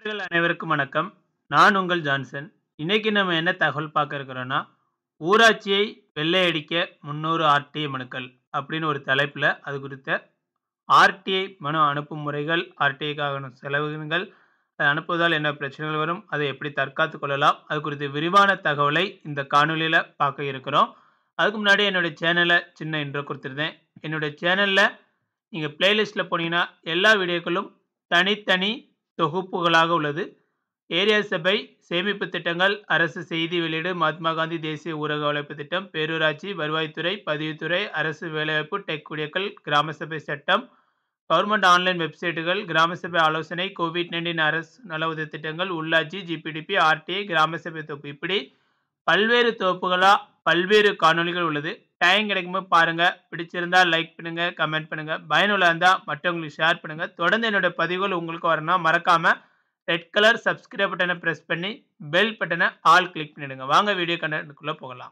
நேயர்கள் அனைவருக்கும் வணக்கம். நான் உங்கள் ஜான்சன். இன்னைக்கு நம்ம என்ன தகவல் பார்க்க இருக்கிறோம்னா, ஊராட்சியை வெள்ளையடிக்க 300 ஆர்டிஐ மனுக்கள் அப்படின்னு ஒரு தலைப்புல அது குறித்த ஆர்டிஐ மனு அனுப்பும் முறைகள், ஆர்டிஐக்கான செலவினங்கள், அதை அனுப்புவதால் என்ன பிரச்சனைகள் வரும், அதை எப்படி தற்காத்துக் கொள்ளலாம், அது குறித்த விரிவான தகவலை இந்த காணொளியில பார்க்க இருக்கிறோம். அதுக்கு முன்னாடி என்னுடைய சேனல சின்ன இன்ட்ரோ குடுத்துருந்தேன். என்னுடைய சேனல்ல நீங்க பிளேலிஸ்ட்ல போனீங்கன்னா, எல்லா வீடியோக்களும் தனித்தனி தொகுப்புகளாக உள்ளது. ஏரியா சபை, சேமிப்பு திட்டங்கள், அரசு செய்தி வெளியீடு, மகாத்மா காந்தி தேசிய ஊரக வளர்ப்பு திட்டம், பேரூராட்சி, வருவாய்த்துறை, பதிவுத்துறை, அரசு வேலைவாய்ப்பு, டெக் வீடியோக்கள், கிராம சபை சட்டம், கவர்ன்மெண்ட் ஆன்லைன் வெப்சைட்டுகள், கிராம சபை ஆலோசனை, கோவிட்-19 அரசு நல உதவி திட்டங்கள், உள்ளாட்சி, ஜிபிடிபி, ஆர்டிஐ, கிராம சபை தொகுப்பு இப்படி பல்வேறு தொகுப்புகளா பல்வேறு காணொளிகள் உள்ளது. டைம் கிடைக்கும்போது பாருங்க. பிடிச்சிருந்தா லைக் பண்ணுங்க, கமெண்ட் பண்ணுங்க. பயனுள்ளதா இருந்தா மற்றவங்களுக்கு ஷேர் பண்ணுங்க. தொடர்ந்து என்னோட பதிவுகள் உங்களுக்கு வரணும்னா மறக்காம ரெட் கலர் சப்ஸ்கிரைப் பட்டன பிரஸ் பண்ணி, பெல் பட்டன ஆல் கிளிக் பண்ணிடுங்க. வாங்க வீடியோ கன்டென்ட்க்குள்ள போகலாம்.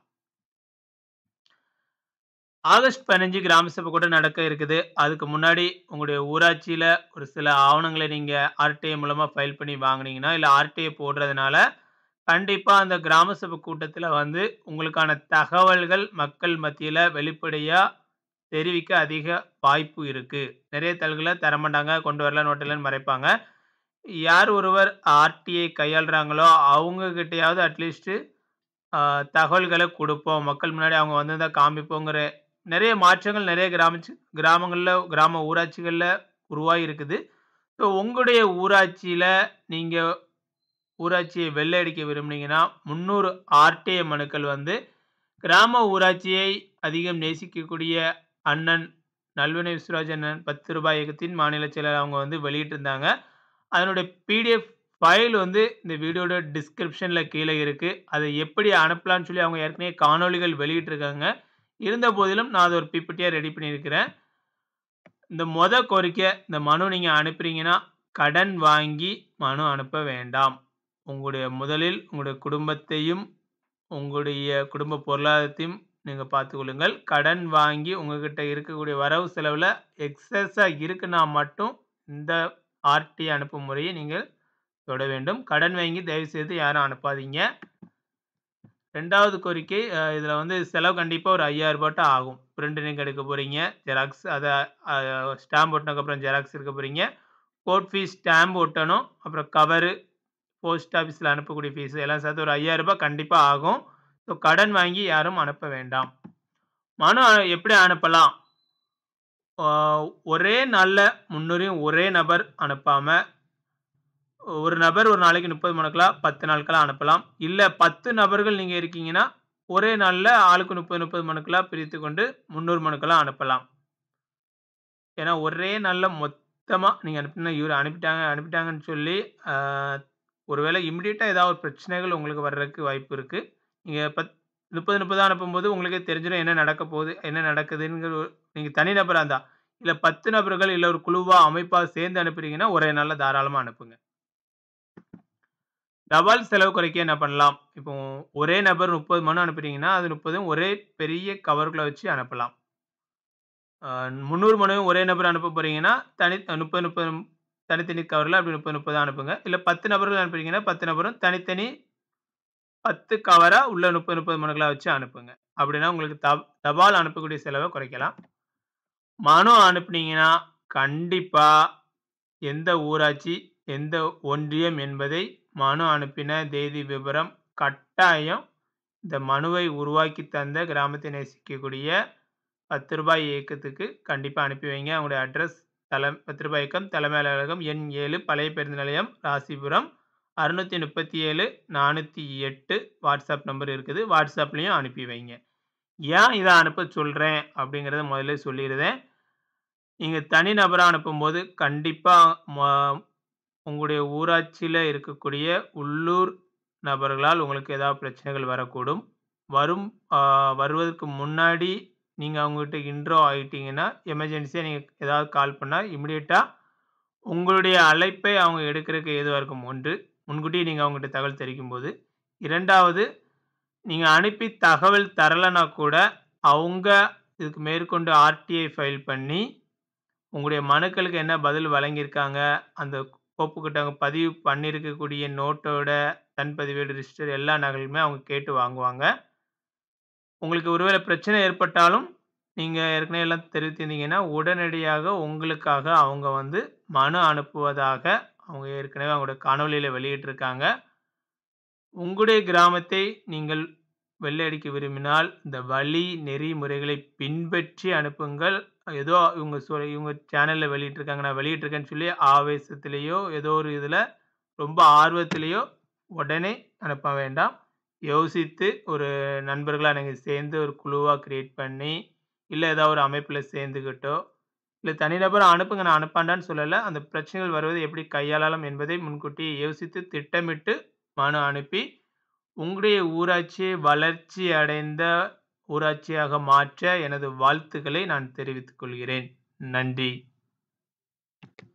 ஆகஸ்ட் 15 கிராம சபை கூட்டம் நடக்க இருக்குது. அதுக்கு முன்னாடி உங்களுடைய ஊராட்சியில ஒரு சில ஆவணங்களை நீங்க ஆர்டிஐ மூலமா ஃபைல் பண்ணி வாங்குனீங்கன்னா, இல்ல ஆர்டிஐ போடுறதுனால, கண்டிப்பா அந்த கிராம சபை கூட்டத்தில வந்து உங்களுக்கான தகவல்கள் மக்கள் மத்தியில வெளிப்படையா தெரிவிக்க அதிக வாய்ப்பு இருக்கு. நிறைய தகவல்கள தரமாட்டாங்க, கொண்டு வரல, நோட்டலன்னு மறைப்பாங்க. யார் ஒருவர் ஆர்டிஐ கையாளுறாங்களோ, அவங்க கிட்டயாவது அட்லீஸ்ட் அ தகவல்கள குடுப்போம். மக்கள் முன்னாடி அவங்க வந்திருந்தா காண்பிப்போங்கிற நிறைய மாற்றங்கள் நிறைய கிராமச்சு கிராமங்கள்ல, கிராம ஊராட்சிகள்ல உருவாகி இருக்குது. ஸோ உங்களுடைய ஊராட்சியில நீங்க ஊராட்சியை வெள்ளையடிக்க விரும்புனீங்கன்னா, 300 ஆர்டிஐ மனுக்கள் வந்து கிராம ஊராட்சியை அதிகம் நேசிக்கக்கூடிய அண்ணன் நல்வினை விஸ்வராஜ் அண்ணன் ரூ. 10 இயக்கத்தின் மாநில செயலர் அவங்க வந்து வெளியிட்டிருந்தாங்க. அதனுடைய பிடிஎஃப் ஃபைல் வந்து இந்த வீடியோட டிஸ்கிரிப்ஷன்ல கீழ இருக்கு. அதை எப்படி அனுப்பலாம்னு சொல்லி அவங்க ஏற்கனவே காணொளிகள் வெளியிட்டிருக்காங்க. இருந்த போதிலும் நான் அத ஒரு பிபிடியா ரெடி பண்ணியிருக்கிறேன். இந்த மொத கோரிக்கை, இந்த மனு நீங்க அனுப்புறீங்கன்னா, கடன் வாங்கி மனு அனுப்ப வேண்டாம். உங்களுடைய முதலில் உங்களுடைய குடும்பத்தையும், உங்களுடைய குடும்ப பொருளாதாரத்தையும் நீங்க பார்த்துக் கொள்ளுங்கள். கடன் வாங்கி உங்ககிட்ட இருக்கக்கூடிய வரவு செலவுல எக்ஸஸா இருக்குன்னா மட்டும் இந்த ஆர்டிஐ அனுப்பும் முறையை நீங்க தொட வேண்டும். கடன் வாங்கி தயவுசெய்து யாரும் அனுப்பாதீங்க. 2வது கோரிக்கை, அ இதுல வந்து செலவு கண்டிப்பா ஒரு ரூ. 5000 ஆகும். பிரிண்ட் நீங்க எடுக்க போறீங்க, ஜெராக்ஸ் அத அ ஸ்டாம்ப் ஒட்டுனதுக்கப்புறம் ஜெராக்ஸ் எடுக்க போறீங்க. கோர்ட் ஃபீஸ் ஸ்டாம்ப் ஒட்டணும். அப்புறம் கவரு, போஸ்ட் ஆஃபீஸ்ல அனுப்பக்கூடிய ஃபீஸ் எல்லாம் சேர்த்து ஒரு ரூ. 5000 கண்டிப்பா ஆகும். ஸோ கடன் வாங்கி யாரும் அனுப்ப வேண்டாம். மனு எப்படி அனுப்பலாம்? அ ஒரே நாள்ல 300யும் ஒரே நபர் அனுப்பாம, ஒரு நபர் ஒரு நாளைக்கு 30 மனுக்களா 10 நாட்களா அனுப்பலாம். இல்ல 10 நபர்கள் நீங்க இருக்கீங்கன்னா, ஒரே நாள்ல ஆளுக்கு 30, 30 மனுக்களா பிரித்துக்கொண்டு 300 மனுக்களா அனுப்பலாம். ஏன்னா ஒரே நாள்ல மொத்தமா நீங்க அனுப்புனா இவரு அனுப்பிட்டாங்க அனுப்பிட்டாங்கன்னு சொல்லி, அ ஒருவேளை இமிடியேட்டா ஏதாவது ஒரு பிரச்சனைகள் உங்களுக்கு வர்றதுக்கு வாய்ப்பு இருக்கு. நீங்க பத் 30, 30 அனுப்பும்போது உங்களுக்கே தெரிஞ்சிரும் என்ன நடக்க போகுது, என்ன நடக்குதுங்கிற ஒரு நீங்க தனிநபரா இருந்தா. இல்ல 10 நபர்கள் இல்ல ஒரு குழுவா, அமைப்பா சேர்ந்து அனுப்புறீங்கன்னா, ஒரே நாள்ல தாராளமா அனுப்புங்க. தபால் செலவு குறைக்க என்ன பண்ணலாம்? இப்போ ஒரே நபர் 30 மனு அனுப்புறீங்கன்னா, அது 30ம் ஒரே பெரிய கவர்க்குள்ள வச்சு அனுப்பலாம். அ 300 மனுவையும் ஒரே நபர் அனுப்ப போறீங்கன்னா, தனி 30, 30 தனித்தனி கவர்ல அப்படி 30, 30 அனுப்புங்க. இல்ல 10 நபர்கள் அனுப்புறீங்கன்னா, 10 நபரும் தனித்தனி 10 கவரா உள்ள 30, 30 மனுக்களா வச்சு அனுப்புங்க. அப்படின்னா உங்களுக்கு தப் தபால் அனுப்பக்கூடிய செலவ குறைக்கலாம். மனு அனுப்புனீங்கன்னா, கண்டிப்பா எந்த ஊராட்சி, எந்த ஒன்றியம் என்பதை மனு அனுப்பின தேதி விபரம் கட்டாயம் இந்த மனுவை உருவாக்கி தந்த கிராமத்தை நேசிக்கக்கூடிய ரூ. 10 இயக்கத்துக்கு கண்டிப்பா அனுப்பி வைங்க. அவங்களுடைய அட்ரஸ் தல ரூ. 10 இயக்கம், தலைமை அலுவலகம், எண் 7, பழைய பேருந்து நிலையம், ராசிபுரம் 637 408 வாட்ஸ்அப் நம்பர் இருக்குது. வாட்ஸ்அப்லயும் அனுப்பி வைங்க. ஏன் இத அனுப்ப சொல்றேன் அப்படிங்கிறத முதல்லே சொல்லிருதேன். நீங்க தனி நபரா அனுப்பும்போது கண்டிப்பா ம உங்களுடைய ஊராட்சியில இருக்கக்கூடிய உள்ளூர் நபர்களால் உங்களுக்கு ஏதாவது பிரச்சனைகள் வரக்கூடும். வரும் அ வருவதற்கு முன்னாடி நீங்க அவங்ககிட்ட இன்ட்ரோ ஆயிட்டீங்கன்னா, எமர்ஜென்சியா நீங்க ஏதாவது கால் பண்ணா இமிடியேட்டா உங்களுடைய அழைப்பை அவங்க எடுக்கறதுக்கு ஏதுவா இருக்கும். 1 முன்கூட்டியே நீங்க அவங்ககிட்ட தகவல் தெரிவிக்கும்போது. 2வது நீங்க அனுப்பி தகவல் தரலனா கூட, அவங்க இதுக்கு மேற்கொண்டு ஆர்டிஐ ஃபைல் பண்ணி, உங்களுடைய மனுக்களுக்கு என்ன பதில் வழங்கியிருக்காங்க, அந்த கோப்புக்கிட்ட அவங்க பதிவு பண்ணியிருக்கக்கூடிய நோட்டோட தன் பதிவேடு ரிஜிஸ்டர் எல்லா நகலுமே அவங்க கேட்டு வாங்குவாங்க. உங்களுக்கு ஒருவேளை பிரச்சனை ஏற்பட்டாலும், நீங்க ஏற்கனவே எல்லாம் தெரிவித்திருந்தீங்கன்னா, உடனடியாக உங்களுக்காக அவங்க வந்து மனு அனுப்புவதாக அவங்க ஏற்கனவே அவங்களோட காணொளியில வெளியிட்டிருக்காங்க. உங்களுடைய கிராமத்தை நீங்கள் வெள்ளை அடிக்க விரும்பினால், இந்த வழி நெறிமுறைகளை பின்பற்றி அனுப்புங்கள். ஏதோ இவங்க சொ இவங்க சேனல்ல வெளியிட்டிருக்காங்க, நான் வெளியிட்டிருக்கேன்னு சொல்லி ஆவேசத்திலேயோ, ஏதோ ஒரு இதுல ரொம்ப ஆர்வத்திலேயோ உடனே அனுப்ப வேண்டாம். யோசித்து ஒரு நண்பர்களா நீங்க சேர்ந்து ஒரு குழுவா கிரியேட் பண்ணி, இல்ல ஏதாவது ஒரு அமைப்புல சேர்ந்துக்கிட்டோ, இல்ல தனிநபரா அனுப்புங்க நான் அனுப்ப சொல்லல. அந்த பிரச்சனைகள் வருவதை எப்படி கையாளலாம் என்பதை முன்கூட்டியே யோசித்து திட்டமிட்டு மனு அனுப்பி, உங்களுடைய ஊராட்சியை வளர்ச்சி அடைந்த ஊராட்சியாக மாற்ற எனது வாழ்த்துக்களை நான் தெரிவித்துக் கொள்கிறேன். நன்றி.